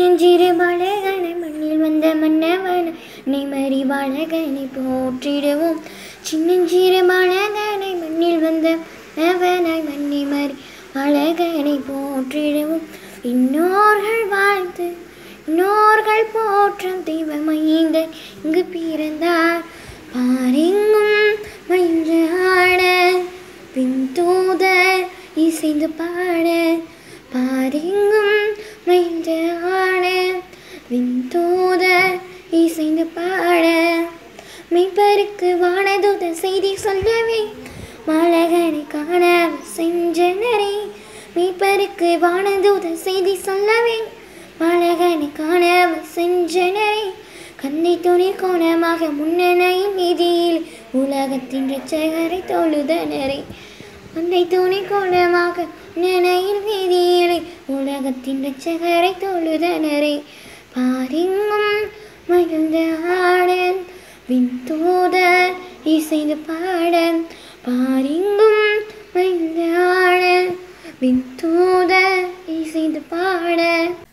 சின்னஞ்சிறு பாலகனை மண்ணில் வந்த மன்னவன் நெமரி பாலகனை போற்றிடுவோம் சின்னஞ்சிறு பாலகனை மண்ணில் வந்த மன்னவனாய் மன்னி மறி பாலகனை போற்றிடுவோம் இன்னோர்கள் வாழ்த்து இன்னோர்கள் போற்றும் தெய்வமைந்தன் இங்கு பிறந்தார் பாரெங்கும் மயின்று ஆட பின்தூதர் இசைந்து பாட பாரெங்கும் மயின்று ஆட விண்தூதர் இசைந்து பாட மெய்ப்பருக்கு வானதூத செய்தி சொல்லவே மாலகனை காண சென்றனரே மெய்ப்பருக்கு வானதூத செய்தி சொல்லவே மாலகனை காண சென்றனரே கண்ணை துணி கோணமாக முன்னணையும் வீதியில் உலகத்தின் ரட்சகரை தொழுதனரே கண்ணை துணி கோணமாக முன்னணையில் வீதியில் உலகத்தின் ரட்சகரை தொழுதனரே பாரிங்கும் மகிழ்ந்த ஆடன் விண்தூதர் இசைந்து பாட பாரிங்கும் மகிழ்ந்த ஆடன் விண்தூதர் இசைந்து பாட